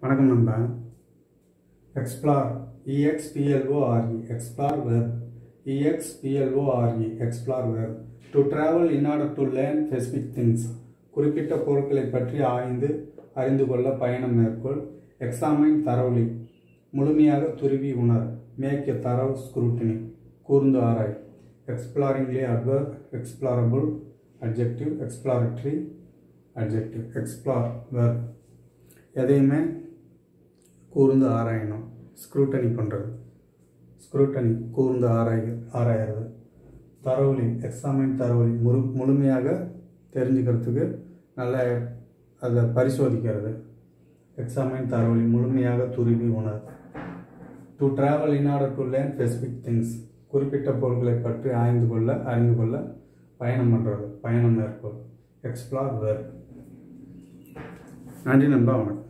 வணக்கம் நண்பா எக்ஸ்ப்ளார் இஎக்ஸ்பிஎல்ஓஆர்இ எக்ஸ்ப்ளார் web இஎக்ஸ்பிஎல்ஓஆர்இ எக்ஸ்ப்ளார் web to travel in order to learn specific things குறிப்பிட்ட பொருட்களை பற்றி ஆய்ந்து அறிந்து கொள்ள பயணம் மேற்கொள் எக்ஸாமைன் தரவுலி முழுமையாக துருவி உணர் மேக் எ தரவு ஸ்க்ரூட்டினி கூர்ந்து ஆராய் exploringly adverb explorable adjective exploratory adjective explore verb எதையுமே கூர்ந்து ஆராயணும் ஸ்க்ரூட்டனி பண்ணுறது ஸ்க்ரூட்டனி கூர்ந்து ஆராய் ஆராயறது தரவுலி எக்ஸாமின் தரவுலி முழு முழுமையாக தெரிஞ்சுக்கிறதுக்கு நல்ல அதை பரிசோதிக்கிறது எக்ஸாமின் தரவுலி முழுமையாக துருவி உணர் to travel in order to learn specific things குறிப்பிட்ட பொருட்களை பற்றி ஆய்ந்து கொள்ள அறிந்து கொள்ள பயணம் பண்ணுறது பயணம் மேற்கொள் எக்ஸ்ப்ளார் வேர் நன்றி நண்பா வணக்கம்